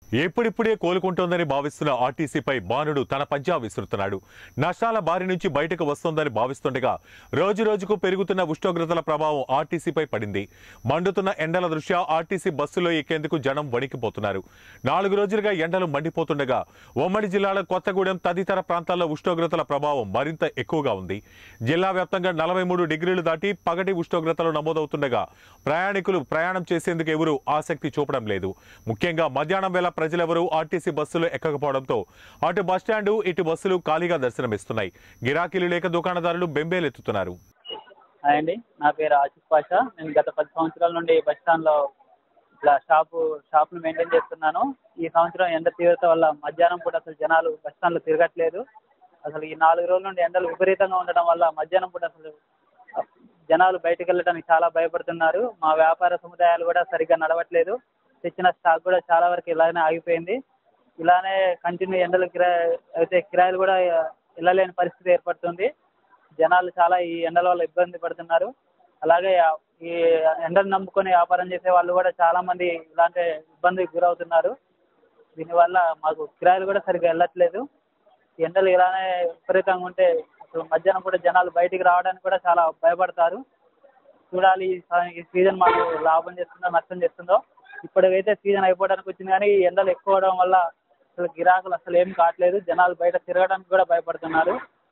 ఎప్పుడిప్పుడే కోలుకుంటోందని భావిస్తున్న ఆర్టీసీపై బాణుడు తన పంజా విసురుతున్నాడు నష్టాల బారి నుంచి బయటకు వస్తోందని భావిస్తుండగా రోజు రోజుకు పెరుగుతున్న ఉష్ణోగ్రతల ప్రభావం ఆర్టీసీపై పడింది మండుతున్న ఎండల దృష్ట్యా ఆర్టీసీ బస్సులో ఎక్కేందుకు జనం వణికిపోతున్నారు నాలుగు రోజులుగా ఎండలు మండిపోతుండగా ఉమ్మడి జిల్లాల కొత్తగూడెం తదితర ప్రాంతాల్లో ఉష్ణోగ్రతల ప్రభావం మరింత ఎక్కువగా ఉంది జిల్లా వ్యాప్తంగా నలభై మూడు డిగ్రీలు దాటి పగటి ఉష్ణోగ్రతలు నమోదవుతుండగా ప్రయాణికులు ప్రయాణం చేసేందుకు ఎవరూ ఆసక్తి చూపడం లేదు ముఖ్యంగా మధ్యాహ్నం వేళ ప్రజలెవరూ ఆర్టీసీ బస్సులు ఎక్కకపోవడంతో అటు బస్టాండు ఇటు బస్సులు ఖాళీగా దర్శనమిస్తున్నాయి గిరాకీలు లేక దుకాణదారులు బెంబేలెత్తుతున్నారు హాయ్ అండి నా పేరు ఆసిఫ్ పాషా నేను గత పది సంవత్సరాల నుండి బస్ స్టాండ్లో ఇట్లా షాపు షాప్ను మెయింటైన్ చేస్తున్నాను ఈ సంవత్సరం ఎండ తీవ్రత వల్ల మధ్యాహ్నం పూట అసలు జనాలు బస్ స్టాండ్లో తిరగట్లేదు అసలు ఈ నాలుగు రోజుల నుండి ఎండలు విపరీతంగా ఉండడం వల్ల మధ్యాహ్నం పూట అసలు జనాలు బయటకు వెళ్ళడానికి చాలా భయపడుతున్నారు మా వ్యాపార సముదాయాలు కూడా సరిగ్గా నడవట్లేదు తెచ్చిన స్టాక్ కూడా చాలా వరకు ఇలానే ఆగిపోయింది ఇలానే కంటిన్యూ ఎండలు కిరాయి అయితే కిరాయిలు కూడా వెళ్ళలేని పరిస్థితి ఏర్పడుతుంది జనాలు చాలా ఈ ఎండల వల్ల ఇబ్బంది పడుతున్నారు అలాగే ఈ ఎండను నమ్ముకొని వ్యాపారం చేసే వాళ్ళు కూడా చాలా మంది ఇలాంటి ఇబ్బందికి గురవుతున్నారు దీనివల్ల మాకు కిరాయిలు కూడా సరిగ్గా వెళ్ళట్లేదు ఈ ఎండలు ఇలానే విపరీతంగా ఉంటే అసలు మధ్యాహ్నం కూడా జనాలు బయటికి రావడానికి కూడా చాలా భయపడతారు చూడాలి ఈ స- ఈ సీజన్ మాకు లాభం చేస్తుందో నష్టం చేస్తుందో ఇప్పటికైతే సీజన్ అయిపోవడానికి వచ్చింది కానీ ఈ ఎండలు ఎక్కువ అవడం వల్ల అసలు గిరాకులు అసలు ఏం కావట్లేదు జనాలు బయట తిరగడానికి కూడా భయపడుతున్నారు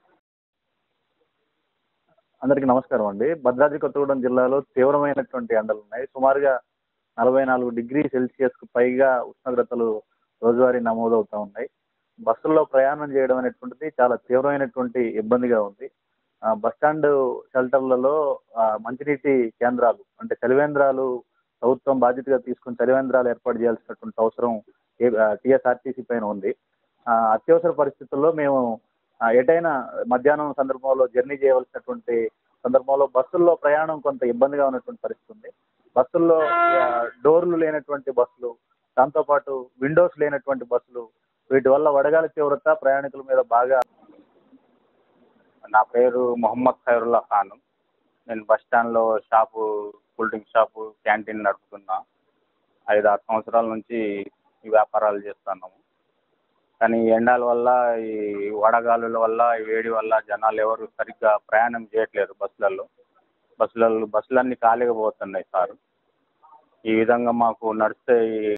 అందరికీ నమస్కారం అండి భద్రాద్రి కొత్తగూడెం జిల్లాలో తీవ్రమైనటువంటి ఎండలు ఉన్నాయి సుమారుగా నలభై నాలుగు డిగ్రీ సెల్సియస్ కు పైగా ఉష్ణోగ్రతలు రోజువారీ నమోదవుతా ఉన్నాయి బస్సుల్లో ప్రయాణం చేయడం అనేటువంటిది చాలా తీవ్రమైనటువంటి ఇబ్బందిగా ఉంది ఆ, బస్ స్టాండ్ షెల్టర్లలో ఆ, మంచినీటి కేంద్రాలు అంటే చలివేంద్రాలు ప్రభుత్వం బాధ్యతగా తీసుకుని చలివేంద్రాలు ఏర్పాటు చేయాల్సినటువంటి అవసరం టీఎస్ఆర్టీసీ పైన ఉంది ఆ, అత్యవసర పరిస్థితుల్లో మేము ఆ, ఎటైనా మధ్యాహ్నం సందర్భంలో జర్నీ చేయవలసినటువంటి సందర్భంలో బస్సుల్లో ప్రయాణం కొంత ఇబ్బందిగా ఉన్నటువంటి పరిస్థితి ఉంది బస్సుల్లో ఆ, డోర్లు లేనటువంటి బస్సులు దాంతోపాటు విండోస్ లేనటువంటి బస్సులు వీటి వల్ల వడగాలి తీవ్రత ప్రయాణికుల మీద బాగా నా పేరు మొహమ్మద్ ఖైరుల్లా ఖాన్ నేను బస్ స్టాండ్లో shop cool drink shop canteen నడుపుతున్నా ఐదు ఆరు సంవత్సరాల నుంచి ఈ వ్యాపారాలు చేస్తున్నాము కానీ ఈ ఎండాల వల్ల ఈ వడగాలుల వల్ల ఈ వేడి వల్ల జనాలు ఎవరు సరిగ్గా ప్రయాణం చేయట్లేరు బస్సులలో బస్సులలో బస్సులన్నీ ఖాళీగా పోతున్నాయి సార్ ఈ విధంగా మాకు నడిస్తే ఈ